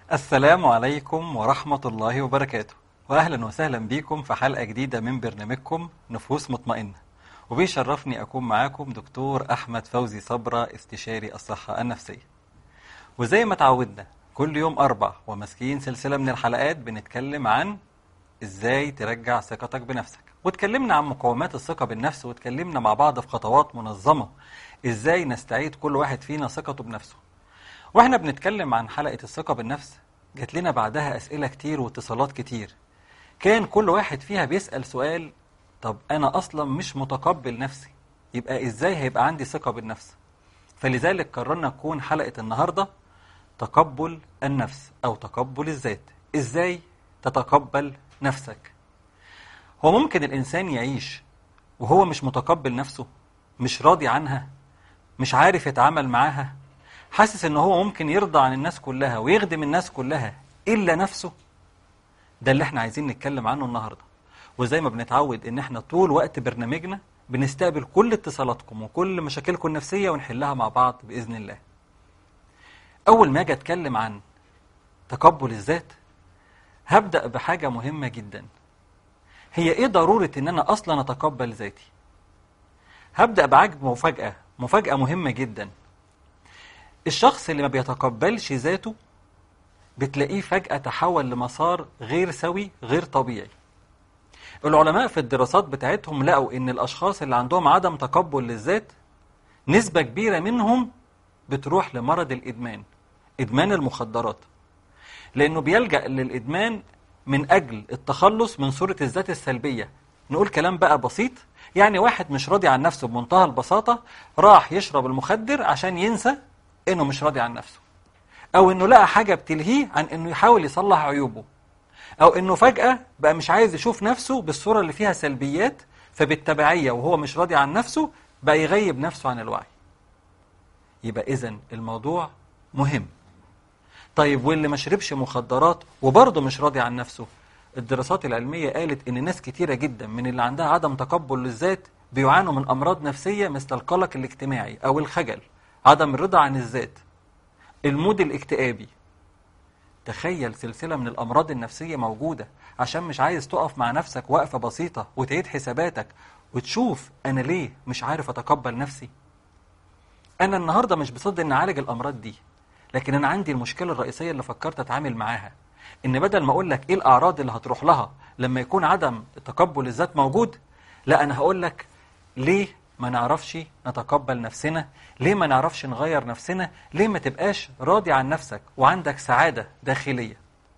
السلام عليكم ورحمة الله وبركاته وأهلا وسهلا بكم في حلقة جديدة من برنامجكم نفوس مطمئنة وبيشرفني أكون معاكم دكتور أحمد فوزي صبرة استشاري الصحة النفسية وزي ما تعودنا كل يوم أربع وماسكين سلسلة من الحلقات بنتكلم عن إزاي ترجع ثقتك بنفسك واتكلمنا عن مقومات الثقة بالنفس واتكلمنا مع بعض في خطوات منظمة إزاي نستعيد كل واحد فينا ثقته بنفسه واحنا بنتكلم عن حلقة الثقة بالنفس جات لنا بعدها أسئلة كتير واتصالات كتير كان كل واحد فيها بيسأل سؤال طب أنا أصلا مش متقبل نفسي يبقى إزاي هيبقى عندي ثقة بالنفس فلذلك قررنا تكون حلقة النهاردة تقبل النفس أو تقبل الذات إزاي تتقبل نفسك هو ممكن الإنسان يعيش وهو مش متقبل نفسه مش راضي عنها مش عارف يتعامل معاها حاسس ان هو ممكن يرضى عن الناس كلها ويخدم الناس كلها الا نفسه ده اللي احنا عايزين نتكلم عنه النهارده وزي ما بنتعود ان احنا طول وقت برنامجنا بنستقبل كل اتصالاتكم وكل مشاكلكم النفسيه ونحلها مع بعض باذن الله اول ما اجي اتكلم عن تقبل الذات هبدا بحاجه مهمه جدا هي ايه ضروره ان انا اصلا اتقبل ذاتي هبدا بعجب مفاجاه مفاجاه مهمه جدا الشخص اللي ما بيتقبلش ذاته بتلاقيه فجأة تحول لمسار غير سوي غير طبيعي العلماء في الدراسات بتاعتهم لقوا ان الاشخاص اللي عندهم عدم تقبل للذات نسبة كبيرة منهم بتروح لمرض الادمان ادمان المخدرات لانه بيلجأ للادمان من اجل التخلص من صورة الذات السلبية نقول كلام بقى بسيط يعني واحد مش راضي عن نفسه بمنتهى البساطة راح يشرب المخدر عشان ينسى انه مش راضي عن نفسه او انه لقى حاجه بتلهيه عن انه يحاول يصلح عيوبه او انه فجاه بقى مش عايز يشوف نفسه بالصوره اللي فيها سلبيات فبالتبعيه وهو مش راضي عن نفسه بقى يغيب نفسه عن الوعي يبقى اذا الموضوع مهم طيب واللي ما شربش مخدرات وبرضه مش راضي عن نفسه الدراسات العلميه قالت ان ناس كتيره جدا من اللي عندها عدم تقبل للذات بيعانوا من امراض نفسيه مثل القلق الاجتماعي او الخجل عدم الرضا عن الذات المود الاكتئابي تخيل سلسلة من الأمراض النفسية موجودة عشان مش عايز تقف مع نفسك وقفة بسيطة وتعيد حساباتك وتشوف أنا ليه مش عارف أتقبل نفسي أنا النهاردة مش بصد إن أعالج الأمراض دي لكن أنا عندي المشكلة الرئيسية اللي فكرت أتعامل معاها إن بدل ما أقول لك إيه الأعراض اللي هتروح لها لما يكون عدم تقبل الذات موجود لا أنا هقول لك ليه ما نعرفش نتقبل نفسنا ليه ما نعرفش نغير نفسنا ليه ما تبقاش راضي عن نفسك وعندك سعادة داخلية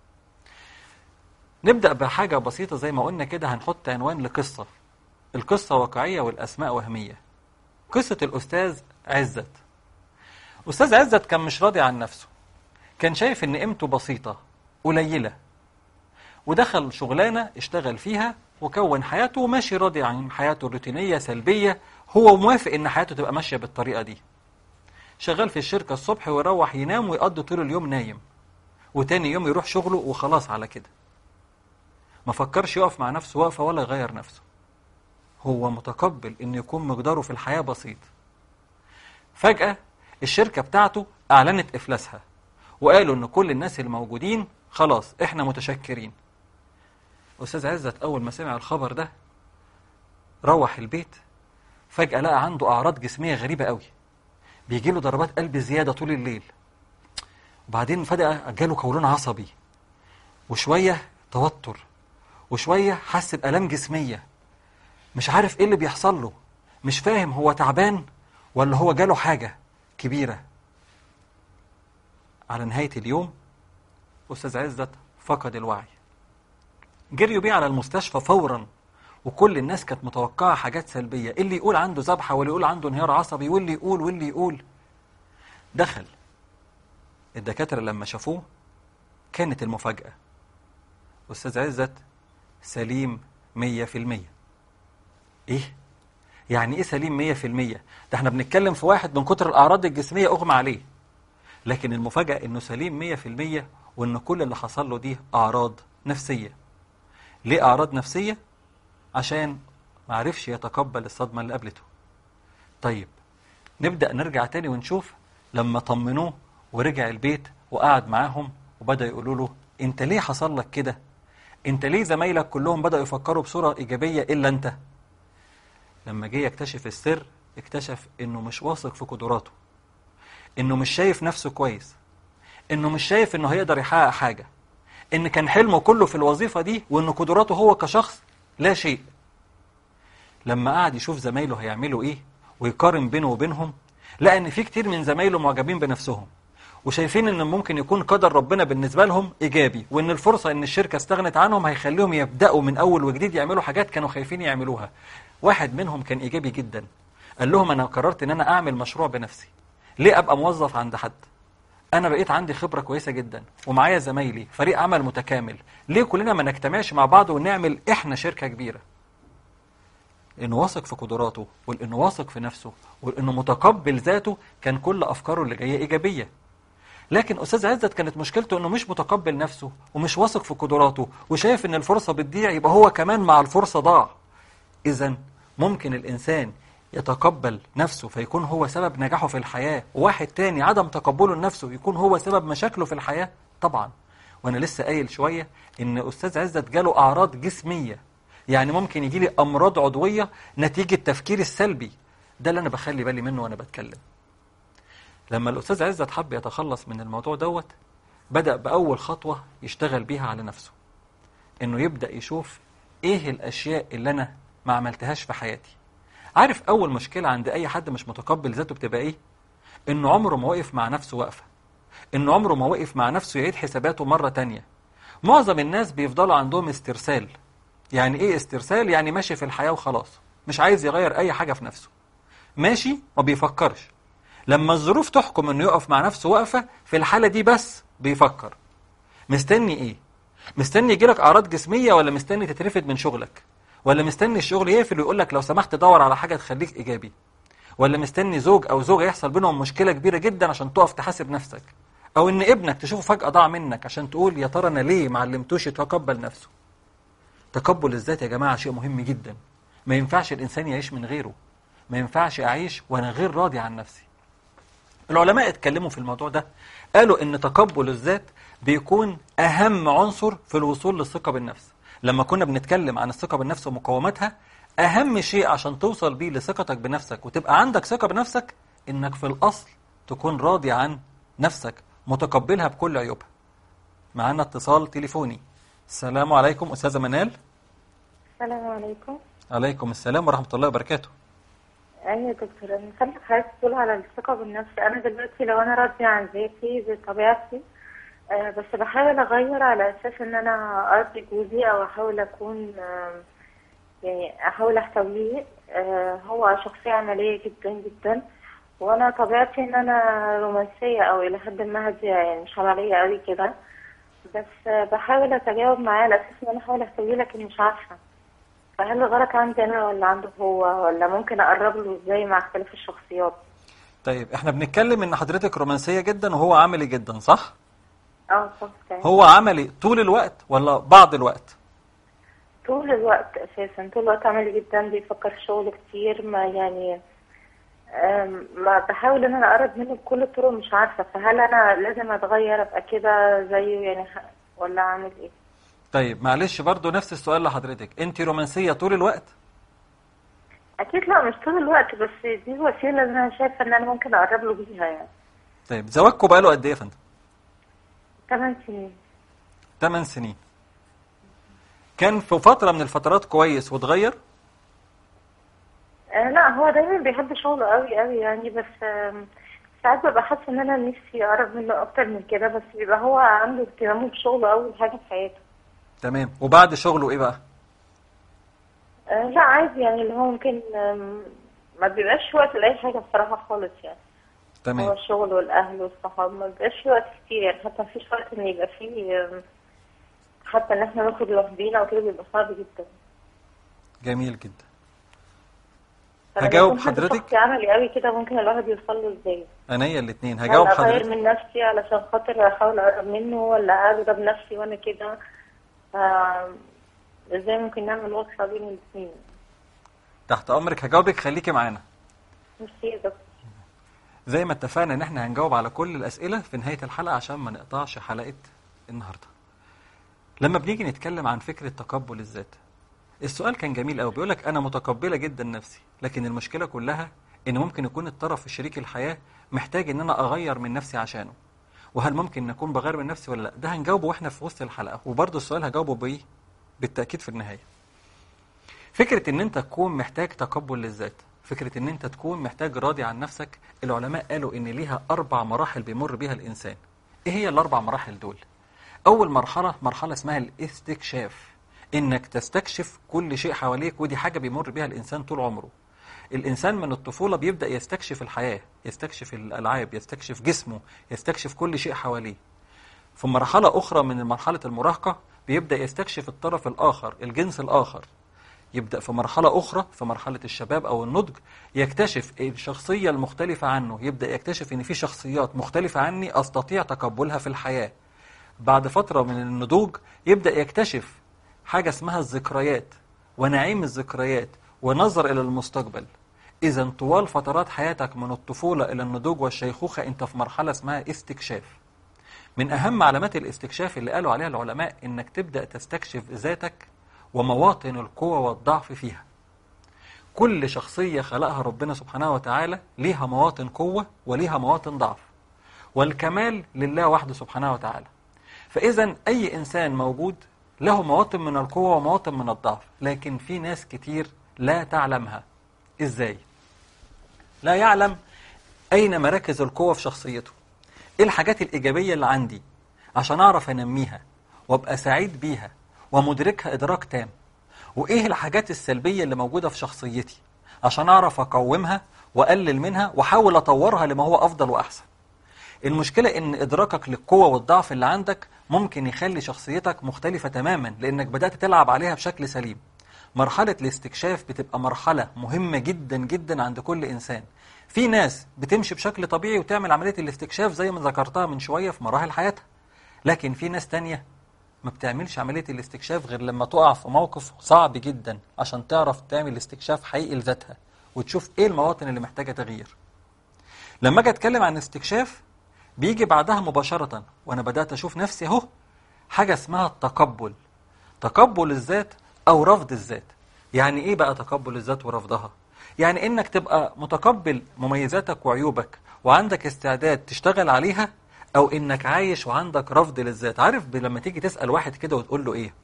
نبدأ بحاجة بسيطة زي ما قلنا كده هنحط عنوان لقصة القصة واقعية والأسماء وهمية قصة الأستاذ عزت أستاذ عزت كان مش راضي عن نفسه كان شايف إن قيمته بسيطة قليلة ودخل شغلانة اشتغل فيها وكون حياته وماشي راضي عن حياته الروتينية سلبية هو موافق ان حياته تبقى ماشيه بالطريقه دي شغال في الشركه الصبح ويروح ينام ويقضي طول اليوم نايم وتاني يوم يروح شغله وخلاص على كده ما فكرش يقف مع نفسه وقفه ولا يغير نفسه هو متقبل ان يكون مقداره في الحياه بسيط فجاه الشركه بتاعته اعلنت افلاسها وقالوا ان كل الناس الموجودين خلاص احنا متشكرين استاذ عزت اول ما سمع الخبر ده روح البيت فجأة لقى عنده أعراض جسمية غريبة قوي بيجي له ضربات قلب زيادة طول الليل وبعدين فجأة جاله قولون عصبي وشوية توتر وشوية حس بآلام جسمية مش عارف إيه اللي بيحصل له مش فاهم هو تعبان ولا هو جاله حاجة كبيرة على نهاية اليوم أستاذ عزت فقد الوعي جريوا بيه على المستشفى فورا وكل الناس كانت متوقعة حاجات سلبية اللي يقول عنده ذبحة واللي يقول عنده انهيار عصبي واللي يقول واللي يقول دخل الدكاترة لما شافوه كانت المفاجأة أستاذ عزت سليم مية في المية إيه؟ يعني إيه سليم مية في المية؟ ده احنا بنتكلم في واحد من كتر الأعراض الجسمية أغمى عليه لكن المفاجأة إنه سليم مية في المية وإن كل اللي حصل له دي أعراض نفسية ليه أعراض نفسية؟ عشان ما عرفش يتقبل الصدمة اللي قابلته طيب نبدأ نرجع تاني ونشوف لما طمنوه ورجع البيت وقعد معاهم وبدأ يقولوا له انت ليه حصل لك كده انت ليه زمايلك كلهم بدأوا يفكروا بصورة إيجابية إلا انت لما جه يكتشف السر اكتشف انه مش واثق في قدراته انه مش شايف نفسه كويس انه مش شايف انه هيقدر يحقق حاجة ان كان حلمه كله في الوظيفة دي وان قدراته هو كشخص لا شيء لما قعد يشوف زمايله هيعملوا ايه ويقارن بينه وبينهم لقى ان في كتير من زمايله معجبين بنفسهم وشايفين ان ممكن يكون قدر ربنا بالنسبة لهم ايجابي وان الفرصة ان الشركة استغنت عنهم هيخليهم يبدأوا من اول وجديد يعملوا حاجات كانوا خايفين يعملوها واحد منهم كان ايجابي جدا قال لهم انا قررت ان انا اعمل مشروع بنفسي ليه ابقى موظف عند حد انا بقيت عندي خبرة كويسة جدا ومعايا زمايلي فريق عمل متكامل ليه كلنا ما نجتمعش مع بعض ونعمل احنا شركة كبيرة انه واثق في قدراته وانه واثق في نفسه وانه متقبل ذاته كان كل افكاره اللي جايه ايجابيه لكن استاذ عزت كانت مشكلته انه مش متقبل نفسه ومش واثق في قدراته وشايف ان الفرصه بتضيع يبقى هو كمان مع الفرصه ضاع اذا ممكن الانسان يتقبل نفسه فيكون هو سبب نجاحه في الحياه وواحد تاني عدم تقبله لنفسه يكون هو سبب مشاكله في الحياه طبعا وانا لسه قايل شويه ان استاذ عزت جاله اعراض جسميه يعني ممكن يجي لي امراض عضويه نتيجه تفكيري السلبي ده اللي انا بخلي بالي منه وانا بتكلم لما الاستاذ عزت حب يتخلص من الموضوع دوت بدا باول خطوه يشتغل بيها على نفسه انه يبدا يشوف ايه الاشياء اللي انا ما عملتهاش في حياتي عارف اول مشكله عند اي حد مش متقبل ذاته بتبقى ايه انه عمره ما وقف مع نفسه وقفه انه عمره ما وقف مع نفسه يعيد حساباته مره تانية معظم الناس بيفضلوا عندهم استرسال يعني ايه استرسال يعني ماشي في الحياة وخلاص مش عايز يغير اي حاجة في نفسه ماشي ما بيفكرش لما الظروف تحكم انه يقف مع نفسه وقفة في الحالة دي بس بيفكر مستني ايه مستني يجيلك اعراض جسمية ولا مستني تترفد من شغلك ولا مستني الشغل يقفل ويقول لك لو سمحت دور على حاجة تخليك ايجابي ولا مستني زوج او زوجة يحصل بينهم مشكلة كبيرة جدا عشان تقف تحاسب نفسك او ان ابنك تشوفه فجأة ضاع منك عشان تقول يا ترى انا ليه ما علمتوش يتقبل نفسه تقبل الذات يا جماعة شيء مهم جدا ما ينفعش الإنسان يعيش من غيره ما ينفعش أعيش وأنا غير راضي عن نفسي العلماء اتكلموا في الموضوع ده قالوا إن تقبل الذات بيكون أهم عنصر في الوصول للثقة بالنفس لما كنا بنتكلم عن الثقة بالنفس ومقوماتها أهم شيء عشان توصل بيه لثقتك بنفسك وتبقى عندك ثقة بنفسك إنك في الأصل تكون راضي عن نفسك متقبلها بكل عيوبها معانا اتصال تليفوني السلام عليكم أستاذة منال السلام عليكم عليكم السلام ورحمة الله وبركاته ايوه يا دكتور انا خلي حضرتك تقول على الثقه بالنفس انا دلوقتي لو انا راضيه عن ذاتي بطبيعتي آه، بس بحاول اغير على اساس ان انا ارضي جوزي او احاول اكون آه، يعني احاول احتويه آه، هو شخصيه عمليه جدا جدا وانا طبيعتي ان انا رومانسيه او الى حد ما هاديه يعني مش عمليه قوي كده بس آه، بحاول اتجاوب معاه على اساس ان انا احاول احتويه لكن مش عارفه فهل الغلط عندي انا ولا عنده هو ولا ممكن اقرب له ازاي مع اختلاف الشخصيات طيب احنا بنتكلم ان حضرتك رومانسية جدا وهو عملي جدا صح؟ اه صح تمام. هو عملي طول الوقت ولا بعض الوقت؟ طول الوقت اساسا طول الوقت عملي جدا بيفكر في شغله كتير ما يعني أم، ما بحاول ان انا اقرب منه بكل الطرق مش عارفه فهل انا لازم اتغير ابقى كده زيه يعني ح- ولا اعمل ايه طيب معلش برضو نفس السؤال لحضرتك انت رومانسية طول الوقت؟ اكيد لا مش طول الوقت بس دي وسيله اللي انا شايفه ان انا ممكن اقرب له بيها يعني طيب زواجكم بقاله قد ايه يا فندم؟ 8 سنين 8 سنين كان في فترة من الفترات كويس واتغير؟ آه لا هو دايما بيحب شغله قوي قوي يعني بس آم، ساعات ببقى حاسه ان انا نفسي اقرب منه اكتر من كده بس بيبقى هو عنده اهتمامه بشغله اول حاجه في حياته تمام وبعد شغله ايه بقى؟ آه لا عادي يعني اللي هو ممكن آم، ما بيبقاش وقت لاي حاجه بصراحه خالص يعني هو تمام الشغل والاهل والصحاب ما بيبقاش في وقت كتير يعني حتى مفيش وقت ان يبقى فيه آم، حتى ان احنا نخرج لوحدينا وكده بيبقى صعب جدا جميل جدا فلما هجاوب يكون حد حضرتك؟ شخصي عملي قوي كده ممكن الواحد يوصل له ازاي عينيا الاتنين هجاوب هل اغير حضرتك من نفسي علشان خاطر احاول اقرب منه ولا اضرب نفسي وانا كده آم، ازاي ممكن نعمل وصفه بين الاثنين تحت امرك هجاوبك خليكي معانا ميرسي يا دكتور زي ما اتفقنا ان احنا هنجاوب على كل الاسئله في نهايه الحلقه عشان ما نقطعش حلقه النهارده لما بنيجي نتكلم عن فكره تقبل الذات السؤال كان جميل قوي بيقول لك انا متقبله جدا نفسي لكن المشكله كلها ان ممكن يكون الطرف في شريك الحياه محتاج ان انا اغير من نفسي عشانه وهل ممكن نكون بغير من نفسي ولا لا ده هنجاوبه واحنا في وسط الحلقه وبرضه السؤال هجاوبه بايه بالتاكيد في النهايه فكره ان انت تكون محتاج تقبل للذات فكره ان انت تكون محتاج راضي عن نفسك العلماء قالوا ان ليها اربع مراحل بيمر بيها الانسان ايه هي الاربع مراحل دول اول مرحله مرحله اسمها الاستكشاف انك تستكشف كل شيء حواليك ودي حاجه بيمر بيها الانسان طول عمره الانسان من الطفوله بيبدا يستكشف الحياه يستكشف الالعاب يستكشف جسمه يستكشف كل شيء حواليه في مرحله اخرى من مرحله المراهقه بيبدا يستكشف الطرف الاخر الجنس الاخر يبدا في مرحله اخرى في مرحله الشباب او النضج يكتشف الشخصيه المختلفه عنه يبدا يكتشف ان في شخصيات مختلفه عني استطيع تقبلها في الحياه بعد فتره من النضوج يبدا يكتشف حاجه اسمها الذكريات ونعيم الذكريات ونظر الى المستقبل اذا طوال فترات حياتك من الطفوله الى النضوج والشيخوخه انت في مرحله اسمها استكشاف من اهم علامات الاستكشاف اللي قالوا عليها العلماء انك تبدا تستكشف ذاتك ومواطن القوة والضعف فيها كل شخصية خلقها ربنا سبحانه وتعالى ليها مواطن قوة وليها مواطن ضعف والكمال لله وحده سبحانه وتعالى فإذا أي إنسان موجود له مواطن من القوة ومواطن من الضعف لكن في ناس كتير لا تعلمها إزاي؟ لا يعلم أين مراكز القوة في شخصيته إيه الحاجات الإيجابية اللي عندي عشان أعرف أنميها وأبقى سعيد بيها ومدركها إدراك تام وإيه الحاجات السلبية اللي موجودة في شخصيتي عشان أعرف أقومها وأقلل منها وأحاول أطورها لما هو أفضل وأحسن المشكلة إن إدراكك للقوة والضعف اللي عندك ممكن يخلي شخصيتك مختلفة تماما لأنك بدأت تلعب عليها بشكل سليم مرحلة الاستكشاف بتبقى مرحلة مهمة جدا جدا عند كل إنسان في ناس بتمشي بشكل طبيعي وتعمل عملية الاستكشاف زي ما ذكرتها من شوية في مراحل حياتها لكن في ناس تانية ما بتعملش عملية الاستكشاف غير لما تقع في موقف صعب جدا عشان تعرف تعمل استكشاف حقيقي لذاتها وتشوف ايه المواطن اللي محتاجة تغيير لما اجي اتكلم عن استكشاف بيجي بعدها مباشرة وانا بدأت اشوف نفسي اهو حاجة اسمها التقبل تقبل الذات او رفض الذات يعني ايه بقى تقبل الذات ورفضها يعني انك تبقى متقبل مميزاتك وعيوبك وعندك استعداد تشتغل عليها او انك عايش وعندك رفض للذات عارف لما تيجي تسأل واحد كده وتقول له ايه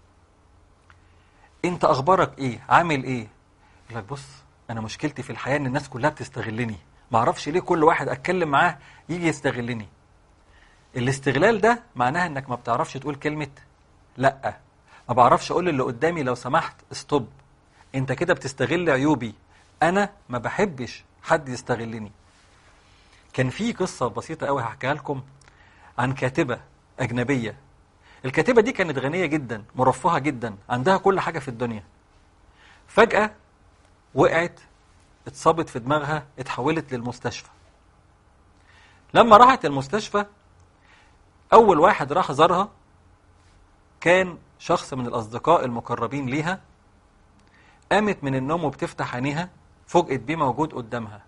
انت اخبارك ايه عامل ايه يقول لك بص انا مشكلتي في الحياة ان الناس كلها بتستغلني ما اعرفش ليه كل واحد اتكلم معاه يجي يستغلني الاستغلال ده معناها انك ما بتعرفش تقول كلمة لا ما بعرفش اقول اللي قدامي لو سمحت استوب انت كده بتستغل عيوبي انا ما بحبش حد يستغلني كان في قصة بسيطة قوي هحكيها لكم عن كاتبة أجنبية الكاتبة دي كانت غنية جدا مرفهة جدا عندها كل حاجة في الدنيا فجأة وقعت اتصابت في دماغها اتحولت للمستشفى لما راحت المستشفى أول واحد راح زارها كان شخص من الأصدقاء المقربين ليها قامت من النوم وبتفتح عينيها فوجئت بيه موجود قدامها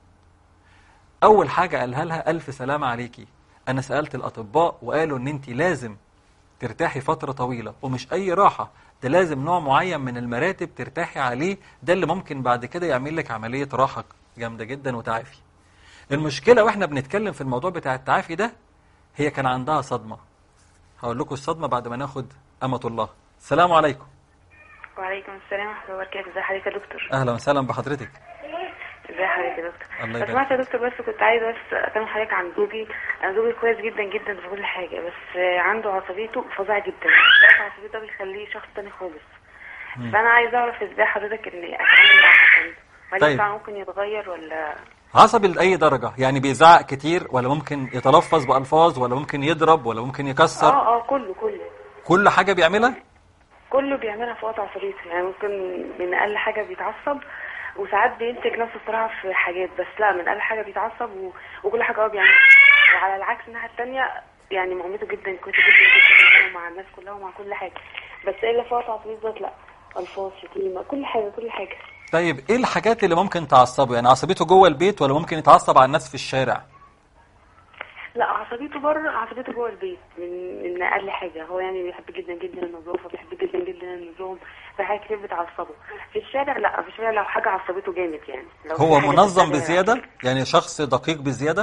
أول حاجة قالها لها ألف سلامة عليكي أنا سألت الأطباء وقالوا إن أنت لازم ترتاحي فترة طويلة ومش أي راحة ده لازم نوع معين من المراتب ترتاحي عليه ده اللي ممكن بعد كده يعمل لك عملية راحة جامدة جدا وتعافي المشكلة وإحنا بنتكلم في الموضوع بتاع التعافي ده هي كان عندها صدمة هقول لكم الصدمة بعد ما ناخد أمة الله السلام عليكم وعليكم السلام ورحمة الله وبركاته ازي حضرتك يا دكتور أهلا وسهلا بحضرتك ازي حضرتك يا دكتور الله لو يبارك سمحت يا دكتور بس كنت عايزة بس أكلم حضرتك عن زوجي أنا زوجي كويس جدا جدا في كل حاجة بس عنده عصبيته فظيعة جدا ضعف عصبيته ده بيخليه شخص تاني خالص مم. فأنا عايزة أعرف ازاي حضرتك إني أتعامل مع عصبيته هل طيب. ينفع ممكن يتغير ولا عصبي لأي درجة يعني بيزعق كتير ولا ممكن يتلفظ بألفاظ ولا ممكن يضرب ولا ممكن يكسر اه اه كله كله كل حاجة بيعملها كله بيعملها في وقت عصبيته يعني ممكن من أقل حاجة بيتعصب وساعات بينتج نفسه بصراحة في حاجات بس لا من أقل حاجة بيتعصب و... وكل حاجة هو بيعملها وعلى العكس الناحية التانية يعني معاملته جدا كويسة جدا جدا مع الناس كلها ومع كل حاجة بس إلا في وقت عصبيته ذات لا ألفاظ شتيمة كل حاجة كل حاجة طيب ايه الحاجات اللي ممكن تعصبه يعني عصبيته جوه البيت ولا ممكن يتعصب على الناس في الشارع لا عصبيته بره عصبيته جوه البيت من من اقل حاجه هو يعني بيحب جدا جدا النظافه بيحب جدا جدا النظام في حاجات كتير بتعصبه في الشارع لا في الشارع لو حاجه عصبته جامد يعني لو في هو حاجة في منظم الشارع- بزيادة يعني شخص دقيق بزيادة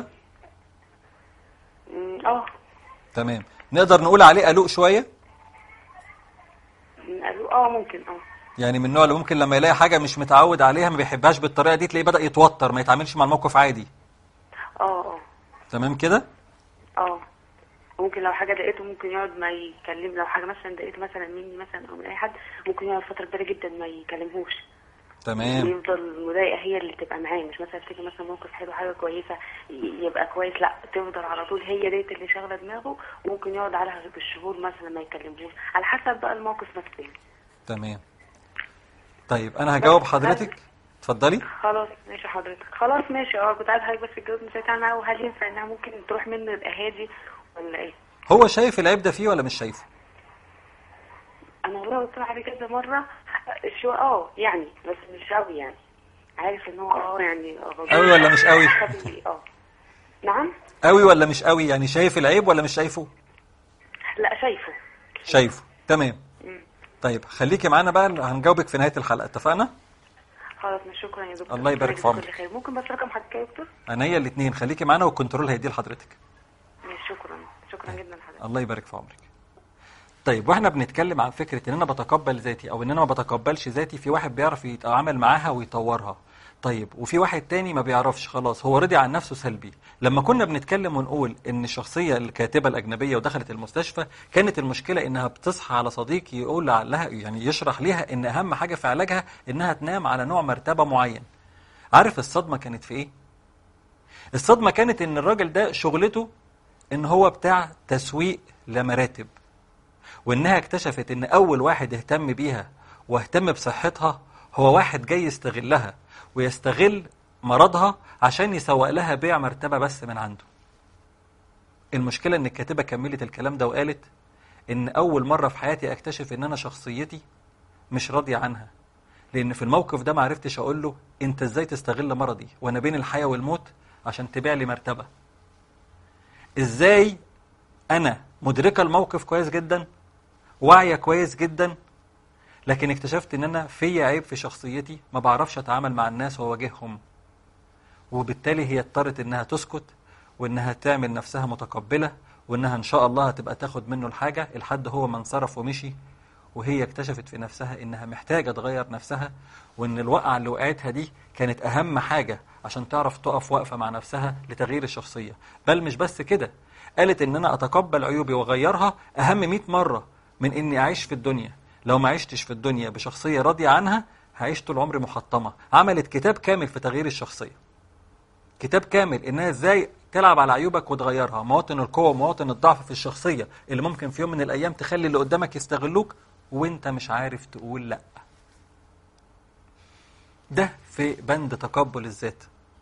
مم، اه تمام نقدر نقول عليه قلق شوية مم، قالوا اه ممكن اه يعني من النوع اللي ممكن لما يلاقي حاجة مش متعود عليها ما بيحبهاش بالطريقة دي تلاقيه بدأ يتوتر ما يتعاملش مع الموقف عادي اه اه تمام كده اه ممكن لو حاجه ضايقته ممكن يقعد ما يكلم لو حاجه مثلا ضايقته مثلا مني مثلا او من اي حد ممكن يقعد فتره كبيره جدا ما يكلمهوش تمام يفضل المضايقه هي اللي تبقى معاه مش مثلا تيجي مثلا موقف حلو حاجه كويسه ي- يبقى كويس لا تفضل على طول هي ديت اللي شاغله دماغه وممكن يقعد عليها بالشهور مثلا ما يكلمهوش على حسب بقى الموقف نفسه تمام طيب انا هجاوب حضرتك اتفضلي خلاص ماشي حضرتك خلاص ماشي اه كنت عايز حضرتك بس تجاوب مساعدة عنها وهل ينفع انها ممكن تروح منه يبقى هادي ولا ايه؟ هو شايف العيب ده فيه ولا مش شايفه انا والله قلت له عليه كذا مره شو اه يعني بس مش قوي يعني عارف ان هو اه يعني غضوب. قوي ولا مش قوي؟ عصبي، اه نعم قوي ولا مش قوي يعني شايف العيب ولا مش شايفه لا شايفه شايفه تمام مم. طيب خليكي معانا بقى هنجاوبك في نهاية الحلقة اتفقنا خلاص مش شكرا يا دكتور الله يبارك في ربنا يجزيك عمرك. كل خير ممكن بس رقم حضرتك يا دكتور عينيا الاثنين خليكي معانا والكنترول هيدي لحضرتك ماشي شكرا شكرا جدا لحضرتك الله يبارك في عمرك طيب واحنا بنتكلم عن فكرة ان انا بتقبل ذاتي او ان انا ما بتقبلش ذاتي في واحد بيعرف يتعامل معاها ويطورها طيب وفي واحد تاني ما بيعرفش خلاص هو رضي عن نفسه سلبي لما كنا بنتكلم ونقول ان الشخصية الكاتبة الاجنبية ودخلت المستشفى كانت المشكلة انها بتصحى على صديق يقول لها يعني يشرح ليها ان اهم حاجة في علاجها انها تنام على نوع مرتبة معين عارف الصدمة كانت في ايه الصدمة كانت ان الراجل ده شغلته ان هو بتاع تسويق لمراتب وانها اكتشفت ان اول واحد اهتم بيها واهتم بصحتها هو واحد جاي يستغلها ويستغل مرضها عشان يسوق لها بيع مرتبة بس من عنده المشكلة ان الكاتبة كملت الكلام ده وقالت ان اول مرة في حياتي اكتشف ان انا شخصيتي مش راضية عنها لان في الموقف ده ما عرفتش اقول له انت ازاي تستغل مرضي وانا بين الحياة والموت عشان تبيع لي مرتبة ازاي انا مدركة الموقف كويس جدا واعية كويس جدا لكن اكتشفت ان انا في عيب في شخصيتي ما بعرفش اتعامل مع الناس واواجههم وبالتالي هي اضطرت انها تسكت وانها تعمل نفسها متقبلة وانها ان شاء الله هتبقى تاخد منه الحاجة الحد هو ما انصرف ومشي وهي اكتشفت في نفسها انها محتاجة تغير نفسها وان الوقعة اللي وقعتها دي كانت اهم حاجة عشان تعرف تقف واقفة مع نفسها لتغيير الشخصية بل مش بس كده قالت ان انا اتقبل عيوبي واغيرها اهم 100 مرة من اني اعيش في الدنيا لو ما عشتش في الدنيا بشخصية راضية عنها هعيش طول عمري محطمة عملت كتاب كامل في تغيير الشخصية كتاب كامل انها ازاي تلعب على عيوبك وتغيرها مواطن القوة ومواطن الضعف في الشخصية اللي ممكن في يوم من الايام تخلي اللي قدامك يستغلوك وانت مش عارف تقول لا ده في بند تقبل الذات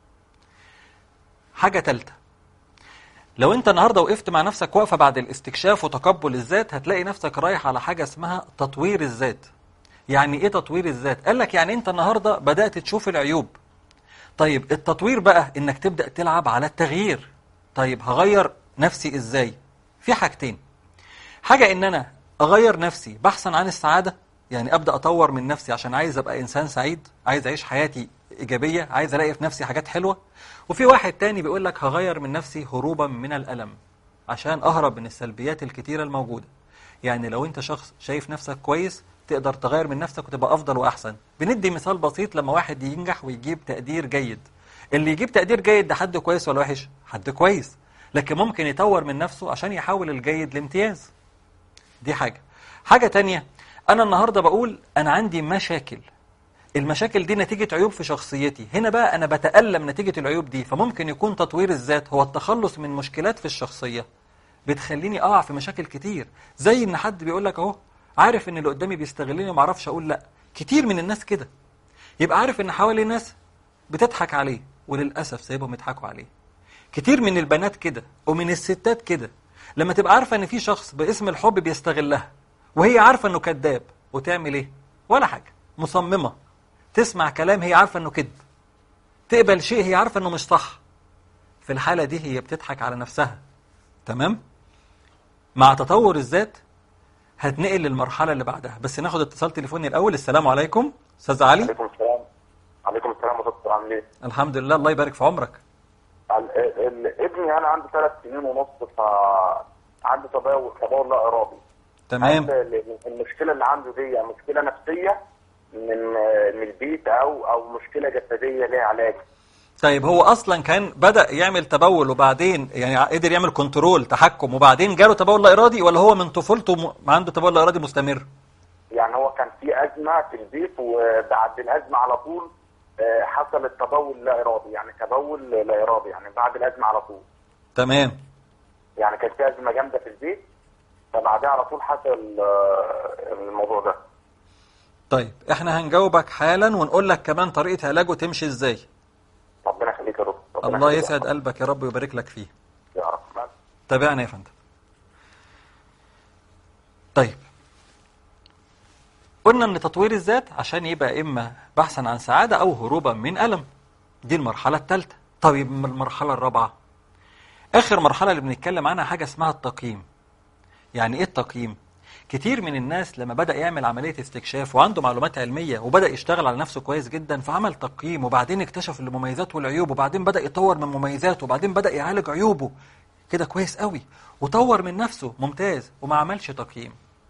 حاجة تالتة لو انت النهارده وقفت مع نفسك واقفه بعد الاستكشاف وتقبل الذات هتلاقي نفسك رايح على حاجه اسمها تطوير الذات يعني ايه تطوير الذات قال لك يعني انت النهارده بدات تشوف العيوب طيب التطوير بقى انك تبدا تلعب على التغيير طيب هغير نفسي ازاي في حاجتين حاجه ان انا اغير نفسي بحثا عن السعاده يعني ابدا اطور من نفسي عشان عايز ابقى انسان سعيد عايز اعيش حياتي ايجابيه عايز الاقي في نفسي حاجات حلوه وفي واحد تاني بيقول لك هغير من نفسي هروبا من الالم عشان اهرب من السلبيات الكتيره الموجوده يعني لو انت شخص شايف نفسك كويس تقدر تغير من نفسك وتبقى افضل واحسن بندي مثال بسيط لما واحد ينجح ويجيب تقدير جيد اللي يجيب تقدير جيد ده حد كويس ولا وحش حد كويس لكن ممكن يطور من نفسه عشان يحول الجيد لامتياز دي حاجه حاجه تانية انا النهارده بقول انا عندي مشاكل المشاكل دي نتيجة عيوب في شخصيتي هنا بقى أنا بتألم نتيجة العيوب دي فممكن يكون تطوير الذات هو التخلص من مشكلات في الشخصية بتخليني أقع في مشاكل كتير زي إن حد بيقول لك أهو عارف إن اللي قدامي بيستغلني وما اعرفش أقول لأ كتير من الناس كده يبقى عارف إن حوالي ناس بتضحك عليه وللأسف سايبهم يضحكوا عليه كتير من البنات كده ومن الستات كده لما تبقى عارفة إن في شخص باسم الحب بيستغلها وهي عارفة إنه كذاب وتعمل إيه؟ ولا حاجة مصممة تسمع كلام هي عارفة انه كذب تقبل شيء هي عارفة انه مش صح في الحالة دي هي بتضحك على نفسها تمام مع تطور الذات هتنقل للمرحله اللي بعدها بس ناخد اتصال تليفوني الاول السلام عليكم استاذ علي عليكم السلام عليكم السلام يا دكتور عامل ايه؟ الحمد لله الله يبارك في عمرك ال- ال- ابني انا عنده ثلاث سنين ونص ف عنده تبول تبول لا ارادي تمام هل ال- المشكله اللي عنده دي مشكله نفسيه من من البيت او او مشكله جسديه ليها علاج طيب هو اصلا كان بدا يعمل تبول وبعدين يعني قدر يعمل كنترول تحكم وبعدين جاله تبول لا ارادي ولا هو من طفولته م- عنده تبول لا ارادي مستمر يعني هو كان في ازمه في البيت وبعد الازمه على طول آه، حصل التبول لا ارادي يعني تبول لا ارادي يعني بعد الازمه على طول تمام يعني كانت في ازمه جامده في البيت فبعدها على طول حصل آه، الموضوع ده طيب احنا هنجاوبك حالا ونقول لك كمان طريقه علاجه تمشي ازاي ربنا يخليك يا دكتور ربنا الله يخليك. يسعد قلبك يا رب ويبارك لك فيه يا رب تابعنا يا فندم طيب قلنا ان تطوير الذات عشان يبقى اما بحثا عن سعادة او هروبا من ألم دي المرحلة الثالثة طيب من المرحلة الرابعة اخر مرحلة اللي بنتكلم عنها حاجة اسمها التقييم يعني ايه التقييم كتير من الناس لما بدأ يعمل عملية استكشاف وعنده معلومات علمية وبدأ يشتغل على نفسه كويس جدا فعمل تقييم وبعدين اكتشف المميزات والعيوب وبعدين بدأ يطور من مميزاته وبعدين بدأ يعالج عيوبه كده كويس قوي وطور من نفسه ممتاز وما عملش تقييم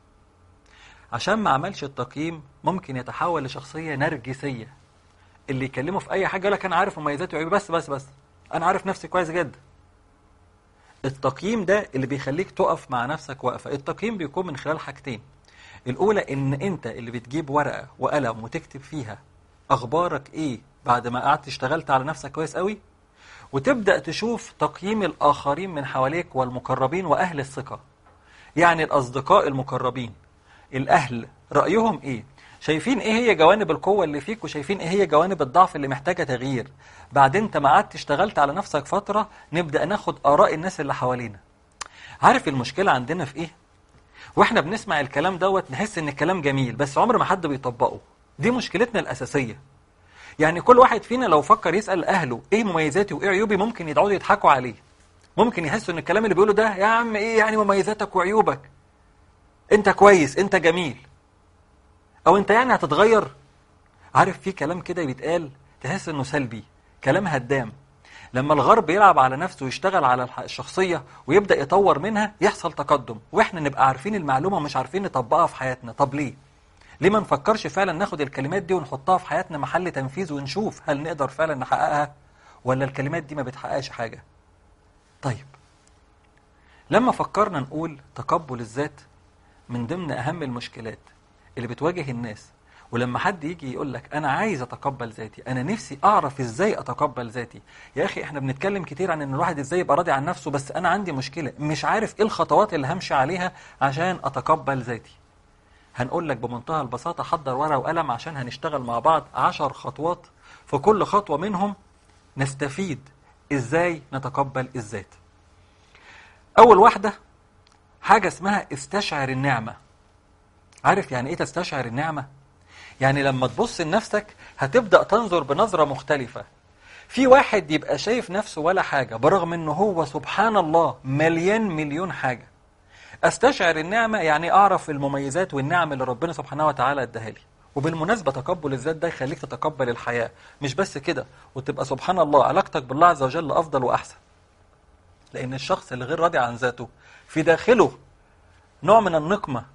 عشان ما عملش التقييم ممكن يتحول لشخصية نرجسية اللي يكلمه في أي حاجة يقول لك أنا عارف مميزاتي وعيوبي بس بس بس أنا عارف نفسي كويس جدا التقييم ده اللي بيخليك تقف مع نفسك واقفة التقييم بيكون من خلال حاجتين الأولى إن أنت اللي بتجيب ورقة وقلم وتكتب فيها أخبارك إيه بعد ما قعدت اشتغلت على نفسك كويس قوي وتبدأ تشوف تقييم الآخرين من حواليك والمقربين وأهل الثقة يعني الأصدقاء المقربين الأهل رأيهم إيه شايفين إيه هي جوانب القوة اللي فيك وشايفين إيه هي جوانب الضعف اللي محتاجة تغيير بعدين أنت ما قعدت اشتغلت على نفسك فترة نبدأ ناخد آراء الناس اللي حوالينا عارف المشكلة عندنا في إيه واحنا بنسمع الكلام دوت نحس ان الكلام جميل بس عمر ما حد بيطبقه دي مشكلتنا الأساسية يعني كل واحد فينا لو فكر يسأل أهله إيه مميزاتي وإيه عيوبي ممكن يدعوا يضحكوا عليه ممكن يحسوا إن الكلام اللي بيقوله ده يا عم إيه يعني مميزاتك وعيوبك أنت كويس أنت جميل أو أنت يعني هتتغير عارف في كلام كده بيتقال تحس إنه سلبي كلام هدام لما الغرب يلعب على نفسه ويشتغل على الح- الشخصية ويبدأ يطور منها يحصل تقدم وإحنا نبقى عارفين المعلومة ومش عارفين نطبقها في حياتنا طب ليه؟ ليه ما نفكرش فعلا ناخد الكلمات دي ونحطها في حياتنا محل تنفيذ ونشوف هل نقدر فعلا نحققها ولا الكلمات دي ما بتحققش حاجة طيب لما فكرنا نقول تقبل الذات من ضمن أهم المشكلات اللي بتواجه الناس ولما حد يجي يقول لك أنا عايز أتقبل ذاتي أنا نفسي أعرف إزاي أتقبل ذاتي يا أخي إحنا بنتكلم كتير عن إن الواحد إزاي يبقى راضي عن نفسه بس أنا عندي مشكلة مش عارف إيه الخطوات اللي همشي عليها عشان أتقبل ذاتي هنقول لك بمنتهى البساطة حضر ورقة وقلم عشان هنشتغل مع بعض عشر خطوات في كل خطوة منهم نستفيد ازاي نتقبل الذات أول واحدة حاجة اسمها استشعر النعمة عارف يعني ايه تستشعر النعمة؟ يعني لما تبص لنفسك هتبدأ تنظر بنظرة مختلفة في واحد يبقى شايف نفسه ولا حاجة برغم انه هو سبحان الله مليان مليون حاجة استشعر النعمة يعني اعرف المميزات والنعم اللي ربنا سبحانه وتعالى اداها لي وبالمناسبة تقبل الذات ده يخليك تتقبل الحياة مش بس كده وتبقى سبحان الله علاقتك بالله عز وجل أفضل وأحسن لأن الشخص اللي غير راضي عن ذاته في داخله نوع من النقمة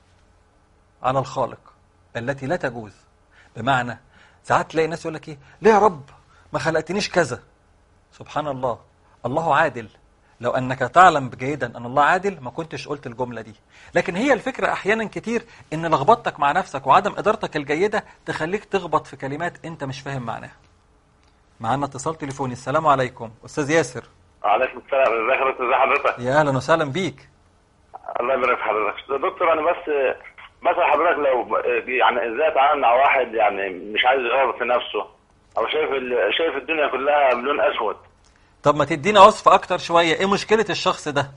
على الخالق التي لا تجوز بمعنى ساعات تلاقي ناس يقول لك ايه ليه يا رب ما خلقتنيش كذا سبحان الله الله عادل لو أنك تعلم جيدا أن الله عادل ما كنتش قلت الجملة دي لكن هي الفكرة أحيانا كتير أن لخبطتك مع نفسك وعدم إدارتك الجيدة تخليك تخبط في كلمات أنت مش فاهم معناها معنا اتصال تليفوني السلام عليكم أستاذ ياسر وعليكم السلام ازيك يا دكتور ازي حضرتك يا أهلا وسهلا بيك الله يبارك في حضرتك دكتور انا بس بسأل حضرتك لو يعني ازاي اتعامل مع واحد يعني مش عايز يغير في نفسه او شايف ال- شايف الدنيا كلها بلون اسود طب ما تدينا وصف أكتر شوية إيه مشكلة الشخص ده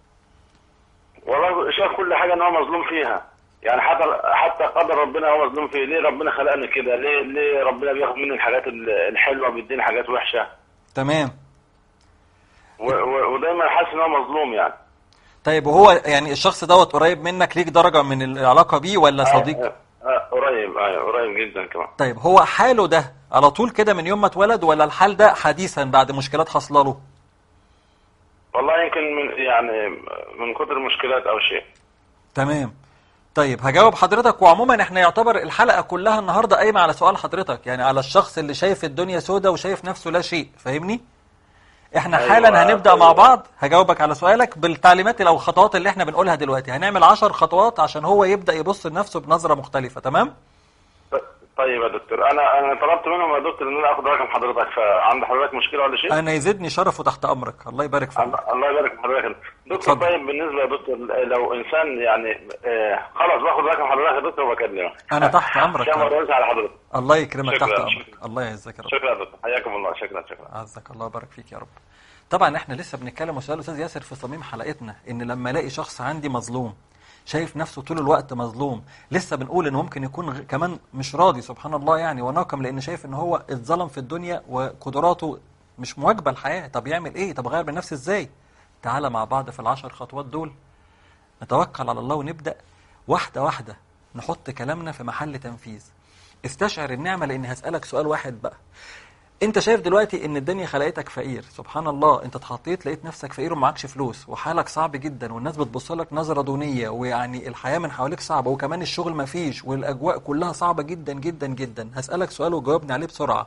والله شايف كل حاجه ان هو مظلوم فيها يعني حتى حتى قدر ربنا هو مظلوم فيه ليه ربنا خلقني كده ليه ليه ربنا بياخد مني الحاجات ال- الحلوه بيديني حاجات وحشه تمام و- و- وده دايما حاسس ان هو مظلوم يعني طيب وهو يعني الشخص دوت قريب منك ليك درجة من العلاقة بيه ولا صديق آه، آه، قريب ايوه قريب جدا كمان طيب هو حاله ده على طول كده من يوم ما اتولد ولا الحال ده حديثا بعد مشكلات حاصله له والله يمكن من يعني من كتر المشكلات او شيء تمام طيب هجاوب حضرتك وعموما احنا يعتبر الحلقة كلها النهاردة قايمة على سؤال حضرتك يعني على الشخص اللي شايف الدنيا سودة وشايف نفسه لا شيء فاهمني احنا أيوة، حالا هنبدأ مع أيوة. بعض هجاوبك على سؤالك بالتعليمات او الخطوات اللي احنا بنقولها دلوقتي هنعمل عشر خطوات عشان هو يبدأ يبص لنفسه بنظرة مختلفة تمام طيب يا دكتور انا انا طلبت منهم يا دكتور ان انا اخد رقم حضرتك فعند حضرتك مشكله ولا شيء؟ انا يزيدني شرف وتحت امرك الله يبارك فيك الله الله يبارك في حضرتك دكتور اتفضل. طيب بالنسبه يا دكتور لو انسان يعني آه خلاص باخد رقم حضرتك يا دكتور وبكلمك انا تحت امرك عشان ما أردش على حضرتك الله يكرمك شكراً، تحت امرك شكراً. الله يعزك يا رب شكرا يا دكتور حياكم الله شكرا شكرا عزك الله وبارك فيك يا رب طبعا احنا لسه بنتكلم وسؤال الاستاذ ياسر في صميم حلقتنا ان لما الاقي شخص عندي مظلوم شايف نفسه طول الوقت مظلوم لسه بنقول ان ممكن يكون غ- كمان مش راضي سبحان الله يعني وناقم لان شايف ان هو اتظلم في الدنيا وقدراته مش مواكبه الحياه طب يعمل ايه طب غير من نفسي ازاي تعالى مع بعض في العشر خطوات دول نتوكل على الله ونبدا واحده واحده نحط كلامنا في محل تنفيذ استشعر النعمه لان هسالك سؤال واحد بقى انت شايف دلوقتي ان الدنيا خلقتك فقير سبحان الله انت اتحطيت لقيت نفسك فقير ومعكش فلوس وحالك صعب جدا والناس بتبص لك نظره دونيه ويعني الحياه من حواليك صعبه وكمان الشغل ما فيش والاجواء كلها صعبه جدا جدا جدا هسالك سؤال وجاوبني عليه بسرعه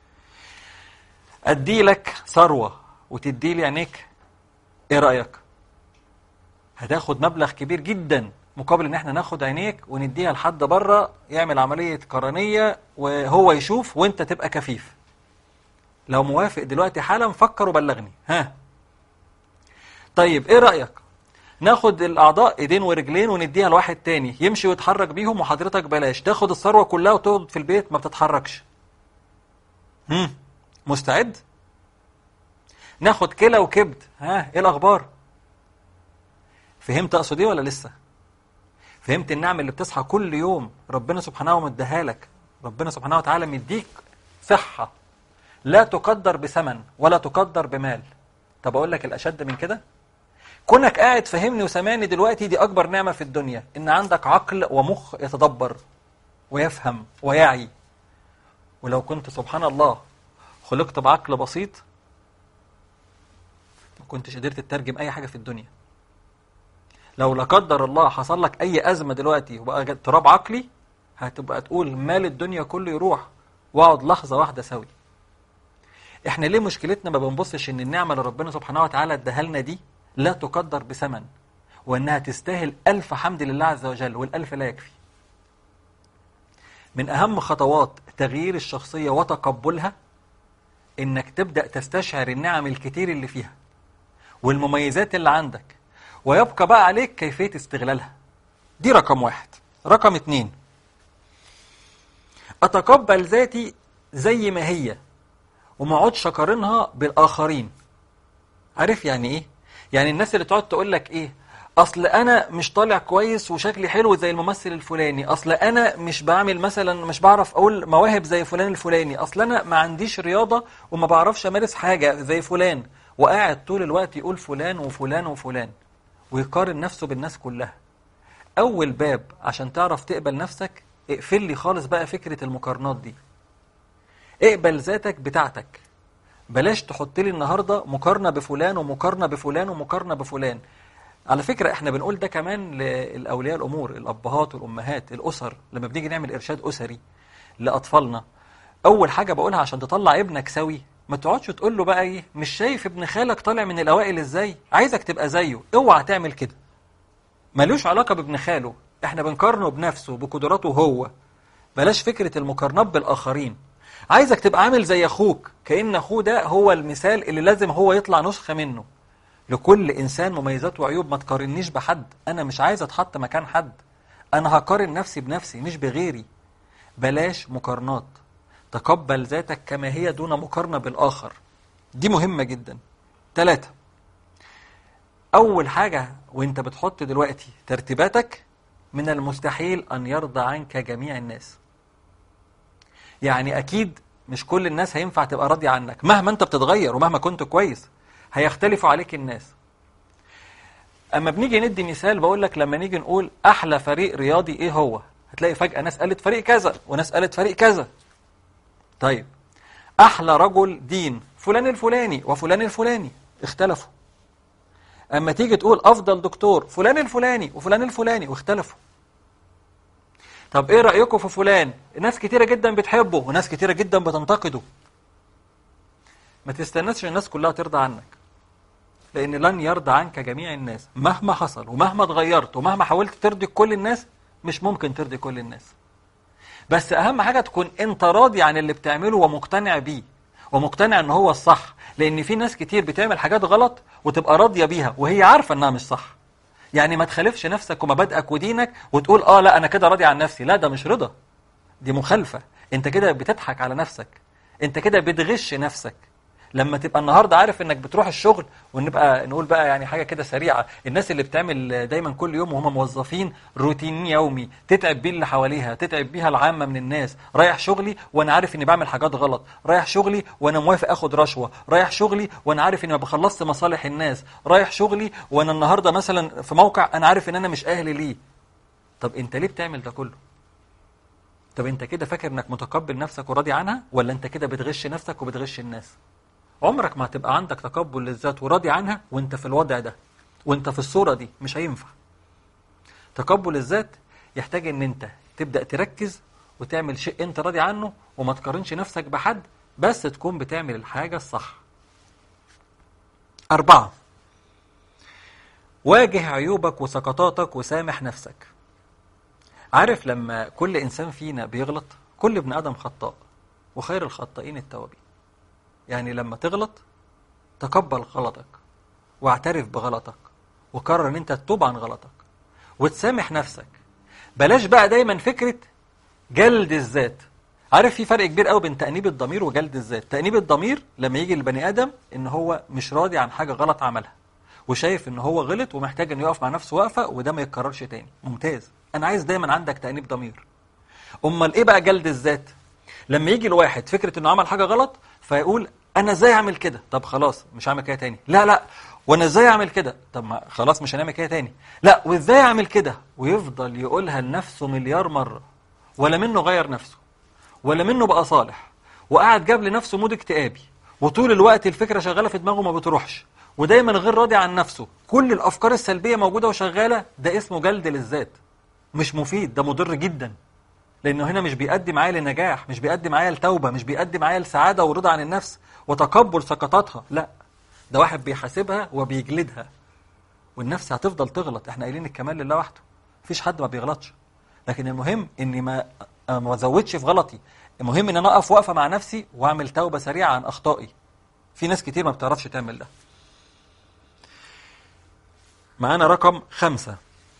ادي لك ثروه وتدي لي عينيك ايه رايك هتاخد مبلغ كبير جدا مقابل ان احنا ناخد عينيك ونديها لحد بره يعمل عمليه قرنيه وهو يشوف وانت تبقى كفيف لو موافق دلوقتي حالا فكر وبلغني ها طيب ايه رأيك ناخد الاعضاء ايدين ورجلين ونديها لواحد تاني يمشي ويتحرك بيهم وحضرتك بلاش تاخد الثروة كلها وتقعد في البيت ما بتتحركش هم مستعد ناخد كلى وكبد ها ايه الاخبار فهمت اقصد ايه ولا لسه فهمت النعم اللي بتصحى كل يوم ربنا سبحانه ومديها لك ربنا سبحانه وتعالى مديك صحة لا تقدر بثمن ولا تقدر بمال طب اقول لك الاشد من كده كونك قاعد فهمني وسامعني دلوقتي دي اكبر نعمه في الدنيا ان عندك عقل ومخ يتدبر ويفهم ويعي ولو كنت سبحان الله خلقت بعقل بسيط ما كنتش قدرت تترجم اي حاجه في الدنيا لو لا قدر الله حصل لك اي ازمه دلوقتي وبقى اضطراب عقلي هتبقى تقول مال الدنيا كله يروح واقعد لحظه واحده سوي احنا ليه مشكلتنا ما بنبصش ان النعمه اللي ربنا سبحانه وتعالى اداها لنا دي لا تقدر بثمن وانها تستاهل الف حمد لله عز وجل والالف لا يكفي من اهم خطوات تغيير الشخصيه وتقبلها انك تبدا تستشعر النعم الكتير اللي فيها والمميزات اللي عندك ويبقى بقى عليك كيفيه استغلالها دي رقم واحد رقم اتنين اتقبل ذاتي زي ما هي وما اقعدش اقارنها بالاخرين عارف يعني ايه يعني الناس اللي تقعد تقول لك ايه اصل انا مش طالع كويس وشكلي حلو زي الممثل الفلاني اصل انا مش بعمل مثلا مش بعرف اقول مواهب زي فلان الفلاني اصل انا ما عنديش رياضه وما بعرفش امارس حاجه زي فلان وقاعد طول الوقت يقول فلان وفلان وفلان ويقارن نفسه بالناس كلها اول باب عشان تعرف تقبل نفسك اقفل لي خالص بقى فكره المقارنات دي اقبل ذاتك بتاعتك بلاش تحط لي النهارده مقارنه بفلان ومقارنه بفلان ومقارنه بفلان على فكره احنا بنقول ده كمان للاولياء الامور الابهات والامهات الاسر لما بنيجي نعمل ارشاد اسري لاطفالنا اول حاجه بقولها عشان تطلع ابنك سوي ما تقعدش تقول له بقى ايه مش شايف ابن خالك طالع من الاوائل ازاي عايزك تبقى زيه اوعى تعمل كده ملوش علاقه بابن خاله احنا بنقارنه بنفسه بقدراته هو بلاش فكره المقارنات بالاخرين عايزك تبقى عامل زي اخوك كأن اخوه ده هو المثال اللي لازم هو يطلع نسخة منه لكل انسان مميزات وعيوب ما تقارنيش بحد انا مش عايز اتحط مكان حد انا هقارن نفسي بنفسي مش بغيري بلاش مقارنات تقبل ذاتك كما هي دون مقارنة بالآخر دي مهمة جدا ثلاثة أول حاجة وانت بتحط دلوقتي ترتيباتك من المستحيل أن يرضى عنك جميع الناس يعني أكيد مش كل الناس هينفع تبقى راضية عنك مهما أنت بتتغير ومهما كنت كويس هيختلفوا عليك الناس اما بنيجي ندي مثال بقول لك لما نيجي نقول احلى فريق رياضي ايه هو هتلاقي فجأة ناس قالت فريق كذا وناس قالت فريق كذا طيب احلى رجل دين فلان الفلاني وفلان الفلاني اختلفوا اما تيجي تقول افضل دكتور فلان الفلاني وفلان الفلاني واختلفوا طب ايه رأيكم في فلان ناس كتيرة جدا بتحبه وناس كتيرة جدا بتنتقده ما تستناش الناس كلها ترضى عنك لأن لن يرضى عنك جميع الناس مهما حصل ومهما اتغيرت ومهما حاولت ترضي كل الناس مش ممكن ترضي كل الناس بس أهم حاجة تكون أنت راضي عن اللي بتعمله ومقتنع بيه ومقتنع ان هو الصح لان في ناس كتير بتعمل حاجات غلط وتبقى راضيه بيها وهي عارفه انها مش صح يعني ما تخالفش نفسك ومبادئك ودينك وتقول اه لا انا كده راضي عن نفسي لا ده مش رضا دي مخالفه انت كده بتضحك على نفسك انت كده بتغش نفسك لما تبقى النهارده عارف انك بتروح الشغل ونبقى نقول بقى يعني حاجه كده سريعه الناس اللي بتعمل دايما كل يوم وهم موظفين روتين يومي تتعب بيه اللي حواليها تتعب بيها العامه من الناس رايح شغلي وانا عارف اني بعمل حاجات غلط رايح شغلي وانا موافق اخد رشوه رايح شغلي وانا عارف اني ما بخلصت مصالح الناس رايح شغلي وانا النهارده مثلا في موقع انا عارف ان انا مش اهل ليه طب انت ليه بتعمل ده كله طب انت كده فاكر انك متقبل نفسك وراضي عنها ولا انت كده بتغش نفسك وبتغش الناس عمرك ما هتبقى عندك تقبل للذات وراضي عنها وانت في الوضع ده وانت في الصورة دي مش هينفع تقبل الذات يحتاج ان انت تبدأ تركز وتعمل شيء انت راضي عنه وما تقارنش نفسك بحد بس تكون بتعمل الحاجة الصح أربعة واجه عيوبك وسقطاتك وسامح نفسك عارف لما كل إنسان فينا بيغلط كل ابن آدم خطاء وخير الخطائين التوابين يعني لما تغلط تقبل غلطك واعترف بغلطك وقرر ان انت تتوب عن غلطك وتسامح نفسك بلاش بقى دايما فكرة جلد الذات عارف في فرق كبير قوي بين تأنيب الضمير وجلد الذات تأنيب الضمير لما يجي البني آدم ان هو مش راضي عن حاجة غلط عملها وشايف ان هو غلط ومحتاج انه يقف مع نفسه وقفة وده ما يتكررش تاني ممتاز انا عايز دايما عندك تأنيب ضمير امال ايه بقى جلد الذات لما يجي الواحد فكرة انه عمل حاجة غلط فيقول انا ازاي اعمل كده طب خلاص مش هعمل كده تاني لا لا وانا ازاي اعمل كده طب ما خلاص مش هنعمل كده تاني لا وازاي اعمل كده ويفضل يقولها لنفسه مليار مرة ولا منه غير نفسه ولا منه بقى صالح وقعد جاب لنفسه مود اكتئابي وطول الوقت الفكرة شغالة في دماغه ما بتروحش ودايما غير راضي عن نفسه كل الافكار السلبية موجودة وشغالة ده اسمه جلد للذات مش مفيد ده مضر جدا لانه هنا مش بيأدي معايا لنجاح مش بيأدي معايا لتوبة مش بيأدي معايا لسعادة ورضا عن النفس وتقبل سقطاتها لا ده واحد بيحاسبها وبيجلدها والنفس هتفضل تغلط احنا قايلين الكمال لله وحده مفيش حد ما بيغلطش لكن المهم اني ما ما ازودش في غلطي المهم ان انا اقف وقفه مع نفسي واعمل توبه سريعه عن اخطائي في ناس كتير ما بتعرفش تعمل ده معانا رقم خمسة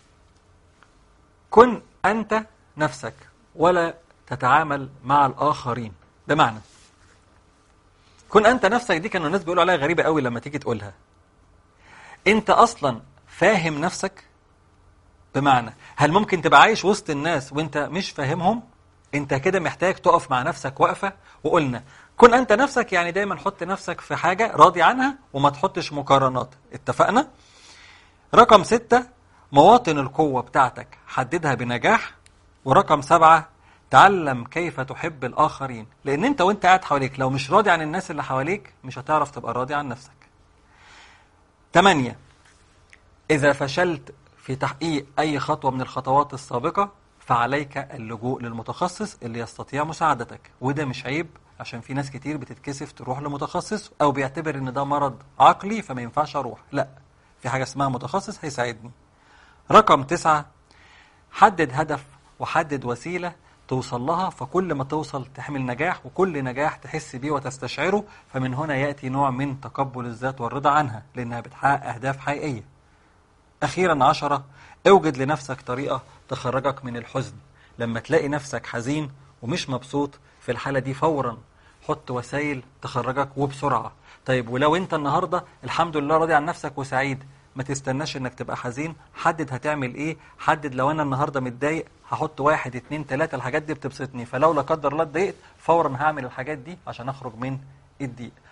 كن أنت نفسك ولا تتعامل مع الآخرين بمعنى كن أنت نفسك دي كانوا الناس بيقولوا عليها غريبة قوي لما تيجي تقولها أنت أصلا فاهم نفسك بمعنى هل ممكن تبقى عايش وسط الناس وانت مش فاهمهم انت كده محتاج تقف مع نفسك وقفة وقلنا كن أنت نفسك يعني دايما حط نفسك في حاجة راضي عنها وما تحطش مقارنات اتفقنا رقم ستة مواطن القوة بتاعتك حددها بنجاح ورقم سبعة تعلم كيف تحب الآخرين لأن أنت وأنت قاعد حواليك لو مش راضي عن الناس اللي حواليك مش هتعرف تبقى راضي عن نفسك تمانية إذا فشلت في تحقيق أي خطوة من الخطوات السابقة فعليك اللجوء للمتخصص اللي يستطيع مساعدتك وده مش عيب عشان في ناس كتير بتتكسف تروح لمتخصص أو بيعتبر إن ده مرض عقلي فما ينفعش أروح لا في حاجة اسمها متخصص هيساعدني رقم تسعة حدد هدف وحدد وسيلة توصل لها فكل ما توصل تحمل نجاح وكل نجاح تحس بيه وتستشعره فمن هنا يأتي نوع من تقبل الذات والرضا عنها لأنها بتحقق أهداف حقيقية أخيرا عشرة اوجد لنفسك طريقة تخرجك من الحزن لما تلاقي نفسك حزين ومش مبسوط في الحالة دي فورا حط وسائل تخرجك وبسرعة طيب ولو انت النهاردة الحمد لله راضي عن نفسك وسعيد ما تستناش انك تبقى حزين حدد هتعمل ايه حدد لو انا النهاردة متضايق هحط واحد اتنين تلاتة الحاجات دي بتبسطني فلو لا قدر الله اتضايقت فورا هعمل الحاجات دي عشان اخرج من الضيق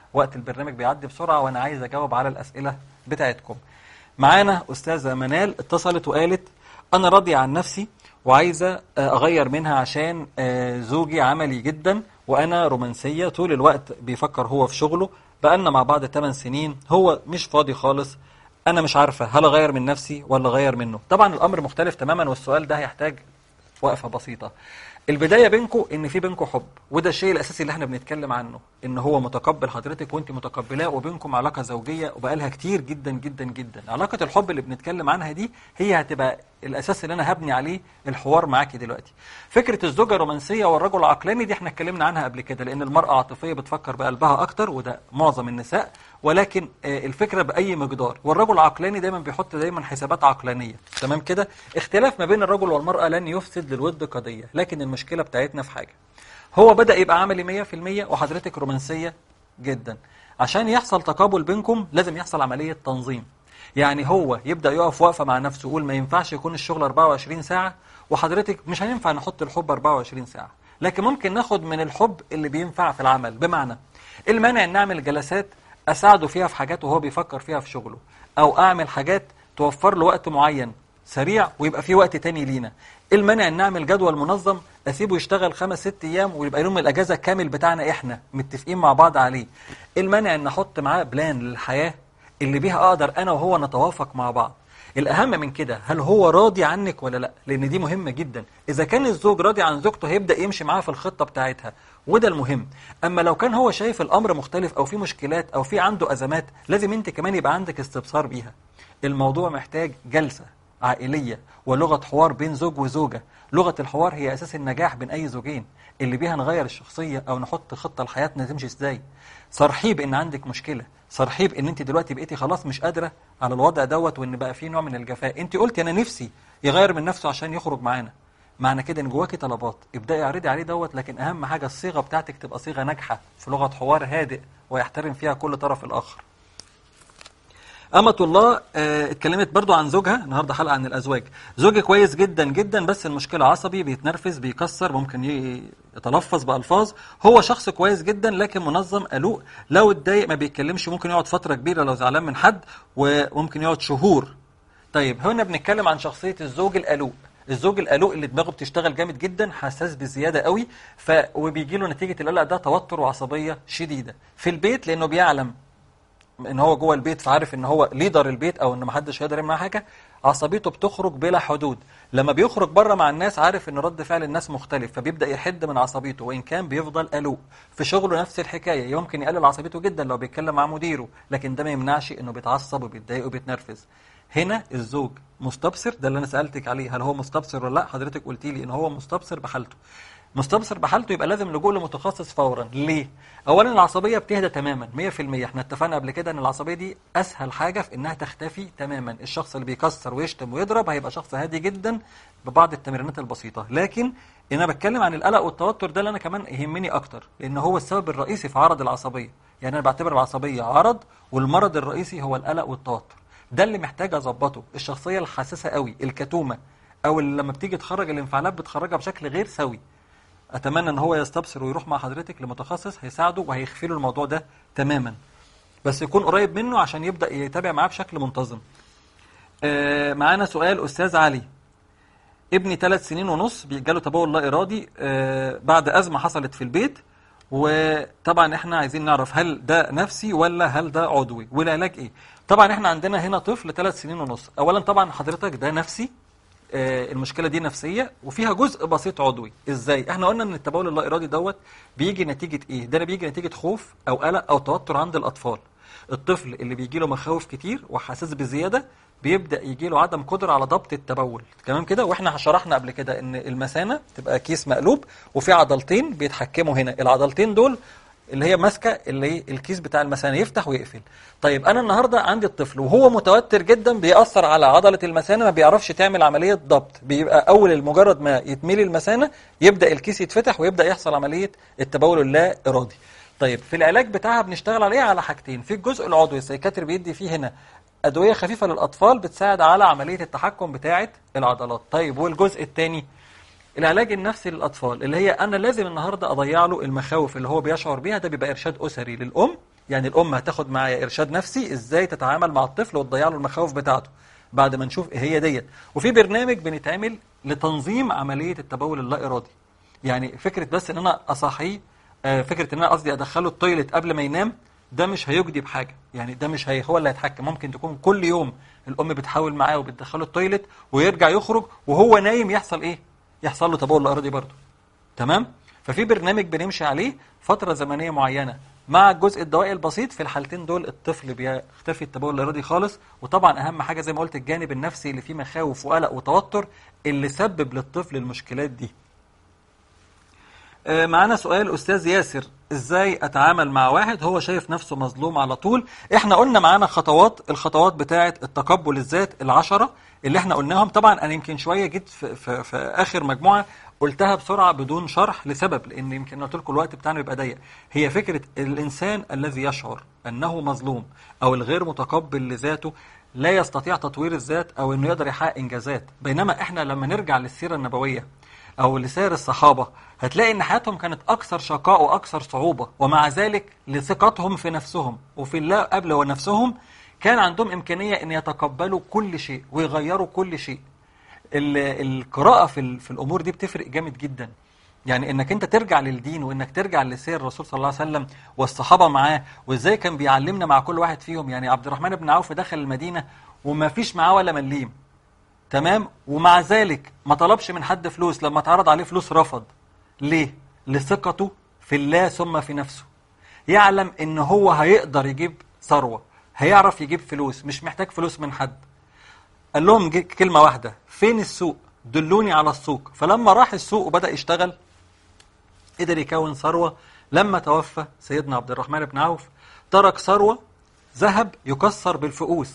وقت البرنامج بيعدي بسرعه وانا عايز اجاوب على الاسئله بتاعتكم معانا استاذه منال اتصلت وقالت انا راضيه عن نفسي وعايزه آه، اغير منها عشان آه، زوجي عملي جدا وانا رومانسيه طول الوقت بيفكر هو في شغله بقالنا مع بعض 8 سنين هو مش فاضي خالص انا مش عارفه هل اغير من نفسي ولا اغير منه طبعا الامر مختلف تماما والسؤال ده هيحتاج وقفه بسيطه البدايه بينكم ان في بينكم حب وده الشيء الاساسي اللي احنا بنتكلم عنه ان هو متقبل حضرتك وانت متقبلاه وبينكم علاقه زوجيه وبقالها كتير جدا جدا جدا علاقه الحب اللي بنتكلم عنها دي هي هتبقى الاساس اللي انا هبني عليه الحوار معاكي دلوقتي فكره الزوجه الرومانسيه والرجل العقلاني دي احنا اتكلمنا عنها قبل كده لان المراه عاطفيه بتفكر بقلبها اكتر وده معظم النساء ولكن آه، الفكره باي مقدار والرجل العقلاني دايما بيحط دايما حسابات عقلانيه تمام كده اختلاف ما بين الرجل والمراه لن يفسد للود قضيه لكن المشكله بتاعتنا في حاجه هو بدا يبقى عملي 100% وحضرتك رومانسيه جدا عشان يحصل تقابل بينكم لازم يحصل عمليه تنظيم يعني هو يبدا يقف وقفه مع نفسه يقول ما ينفعش يكون الشغل 24 ساعه وحضرتك مش هينفع نحط الحب 24 ساعه لكن ممكن ناخد من الحب اللي بينفع في العمل بمعنى المانع ان نعمل جلسات اساعده فيها في حاجات وهو بيفكر فيها في شغله او اعمل حاجات توفر له وقت معين سريع ويبقى في وقت تاني لينا المانع ان نعمل جدول منظم اسيبه يشتغل خمس ست ايام ويبقى يوم الاجازه كامل بتاعنا احنا متفقين مع بعض عليه المانع ان احط معاه بلان للحياه اللي بيها اقدر انا وهو نتوافق مع بعض الاهم من كده هل هو راضي عنك ولا لا لان دي مهمه جدا اذا كان الزوج راضي عن زوجته هيبدا يمشي معاها في الخطه بتاعتها وده المهم اما لو كان هو شايف الامر مختلف او في مشكلات او في عنده ازمات لازم انت كمان يبقى عندك استبصار بيها الموضوع محتاج جلسه عائليه ولغه حوار بين زوج وزوجه لغه الحوار هي اساس النجاح بين اي زوجين اللي بيها نغير الشخصيه او نحط خطه لحياتنا تمشي ازاي صرحيه بان عندك مشكله صرحيه بان انت دلوقتي بقيتي خلاص مش قادره على الوضع دوت وان بقى في نوع من الجفاء انت قلتي انا نفسي يغير من نفسه عشان يخرج معانا معنى كده ان جواكي طلبات ابداي اعرضي عليه دوت لكن اهم حاجه الصيغه بتاعتك تبقى صيغه ناجحه في لغه حوار هادئ ويحترم فيها كل طرف الاخر أمة الله آه، اتكلمت برضو عن زوجها النهارده حلقة عن الأزواج زوجي كويس جدا جدا بس المشكلة عصبي بيتنرفز بيكسر ممكن ي- يتلفظ بألفاظ هو شخص كويس جدا لكن منظم قلوق لو اتضايق ما بيتكلمش ممكن يقعد فترة كبيرة لو زعلان من حد وممكن يقعد شهور طيب هنا بنتكلم عن شخصية الزوج القلوق الزوج القلوق اللي دماغه بتشتغل جامد جدا حساس بزياده قوي ف وبيجي له نتيجه القلق ده توتر وعصبيه شديده في البيت لانه بيعلم ان هو جوه البيت فعارف ان هو ليدر البيت او ان محدش هيقدر يعمل معاه حاجه عصبيته بتخرج بلا حدود لما بيخرج بره مع الناس عارف ان رد فعل الناس مختلف فبيبدا يحد من عصبيته وان كان بيفضل قلوق في شغله نفس الحكايه يمكن يقلل عصبيته جدا لو بيتكلم مع مديره لكن ده ما يمنعش انه بيتعصب وبيتضايق وبيتنرفز هنا الزوج مستبصر ده اللي انا سالتك عليه هل هو مستبصر ولا لا حضرتك قلت لي ان هو مستبصر بحالته مستبصر بحالته يبقى لازم لجوء لمتخصص فورا ليه اولا العصبيه بتهدى تماما 100% احنا اتفقنا قبل كده ان العصبيه دي اسهل حاجه في انها تختفي تماما الشخص اللي بيكسر ويشتم ويضرب هيبقى شخص هادي جدا ببعض التمرينات البسيطه لكن انا بتكلم عن القلق والتوتر ده اللي انا كمان يهمني اكتر لان هو السبب الرئيسي في عرض العصبيه يعني انا بعتبر العصبيه عرض والمرض الرئيسي هو القلق والتوتر ده اللي محتاج اظبطه الشخصيه الحساسه قوي الكتومه او اللي لما بتيجي تخرج الانفعالات بتخرجها بشكل غير سوي اتمنى ان هو يستبصر ويروح مع حضرتك لمتخصص هيساعده وهيخفي له الموضوع ده تماما بس يكون قريب منه عشان يبدا يتابع معاه بشكل منتظم آه معانا سؤال استاذ علي ابني ثلاث سنين ونص جاله تبول لا ارادي آه بعد ازمه حصلت في البيت وطبعا احنا عايزين نعرف هل ده نفسي ولا هل ده عضوي والعلاج ايه طبعا احنا عندنا هنا طفل ثلاث سنين ونص اولا طبعا حضرتك ده نفسي آه، المشكله دي نفسيه وفيها جزء بسيط عضوي ازاي احنا قلنا ان التبول اللا ارادي دوت بيجي نتيجه ايه ده بيجي نتيجه خوف او قلق او توتر عند الاطفال الطفل اللي بيجي له مخاوف كتير وحساس بزياده بيبدا يجي له عدم قدره على ضبط التبول تمام كده واحنا شرحنا قبل كده ان المثانه تبقى كيس مقلوب وفي عضلتين بيتحكموا هنا العضلتين دول اللي هي ماسكه اللي هي الكيس بتاع المثانه يفتح ويقفل طيب انا النهارده عندي الطفل وهو متوتر جدا بيأثر على عضله المثانه ما بيعرفش تعمل عمليه ضبط بيبقى اول المجرد ما يتملي المثانه يبدا الكيس يتفتح ويبدا يحصل عمليه التبول اللا ارادي طيب في العلاج بتاعها بنشتغل عليه على حاجتين في الجزء العضوي السيكاتري بيدي فيه هنا ادويه خفيفه للاطفال بتساعد على عمليه التحكم بتاعه العضلات طيب والجزء الثاني العلاج النفسي للاطفال اللي هي انا لازم النهارده اضيع له المخاوف اللي هو بيشعر بيها ده بيبقى ارشاد اسري للام يعني الام هتاخد معايا ارشاد نفسي ازاي تتعامل مع الطفل وتضيع له المخاوف بتاعته بعد ما نشوف ايه هي ديت وفي برنامج بنتعمل لتنظيم عمليه التبول اللا ارادي يعني فكره بس ان انا اصحيه آه، فكره ان انا قصدي ادخله التويليت قبل ما ينام ده مش هيجدي بحاجه يعني ده مش هي هو اللي هيتحكم ممكن تكون كل يوم الام بتحاول معاه وبتدخله التويليت ويرجع يخرج وهو نايم يحصل ايه يحصل له تبول لا ارادي برضه تمام ففي برنامج بنمشي عليه فتره زمنيه معينه مع الجزء الدوائي البسيط في الحالتين دول الطفل بيختفي التبول الارادي خالص وطبعا اهم حاجه زي ما قلت الجانب النفسي اللي فيه مخاوف وقلق وتوتر اللي سبب للطفل المشكلات دي آه، معانا سؤال أستاذ ياسر إزاي أتعامل مع واحد هو شايف نفسه مظلوم على طول إحنا قلنا معانا خطوات الخطوات بتاعة التقبل الذات العشرة اللي إحنا قلناهم طبعا أنا يمكن شوية جيت في, في, في آخر مجموعة قلتها بسرعة بدون شرح لسبب لأن يمكن قلت لكم الوقت بتاعنا بيبقى ضيق هي فكرة الإنسان الذي يشعر أنه مظلوم أو الغير متقبل لذاته لا يستطيع تطوير الذات أو أنه يقدر يحقق إنجازات بينما إحنا لما نرجع للسيرة النبوية أو لسائر الصحابة هتلاقي إن حياتهم كانت أكثر شقاء وأكثر صعوبة ومع ذلك لثقتهم في نفسهم وفي الله قبل ونفسهم كان عندهم إمكانية أن يتقبلوا كل شيء ويغيروا كل شيء ال- القراءة في, ال- في الأمور دي بتفرق جامد جدا يعني انك انت ترجع للدين وانك ترجع لسير الرسول صلى الله عليه وسلم والصحابه معاه وازاي كان بيعلمنا مع كل واحد فيهم يعني عبد الرحمن بن عوف دخل المدينه وما فيش معاه ولا مليم تمام ومع ذلك ما طلبش من حد فلوس لما اتعرض عليه فلوس رفض ليه لثقته في الله ثم في نفسه يعلم ان هو هيقدر يجيب ثروه هيعرف يجيب فلوس مش محتاج فلوس من حد قال لهم ج- كلمه واحده فين السوق دلوني على السوق فلما راح السوق وبدا يشتغل قدر يكون ثروه لما توفى سيدنا عبد الرحمن بن عوف ترك ثروه ذهب يكسر بالفؤوس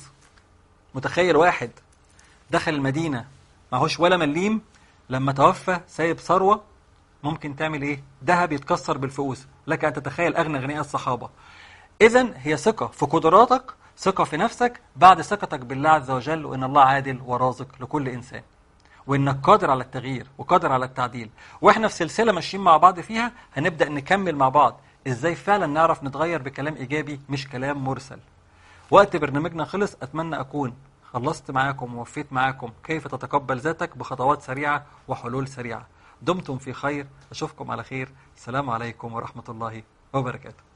متخيل واحد دخل المدينة معهوش ولا مليم لما توفى سايب ثروة ممكن تعمل ايه ذهب يتكسر بالفؤوس لك ان تتخيل اغنى اغنياء الصحابة اذا هي ثقة في قدراتك ثقة في نفسك بعد ثقتك بالله عز وجل وان الله عادل ورازق لكل انسان وانك قادر على التغيير وقادر على التعديل واحنا في سلسلة ماشيين مع بعض فيها هنبدأ نكمل مع بعض ازاي فعلا نعرف نتغير بكلام ايجابي مش كلام مرسل وقت برنامجنا خلص أتمنى أكون خلصت معاكم ووفيت معاكم كيف تتقبل ذاتك بخطوات سريعة وحلول سريعة دمتم في خير أشوفكم على خير السلام عليكم ورحمة الله وبركاته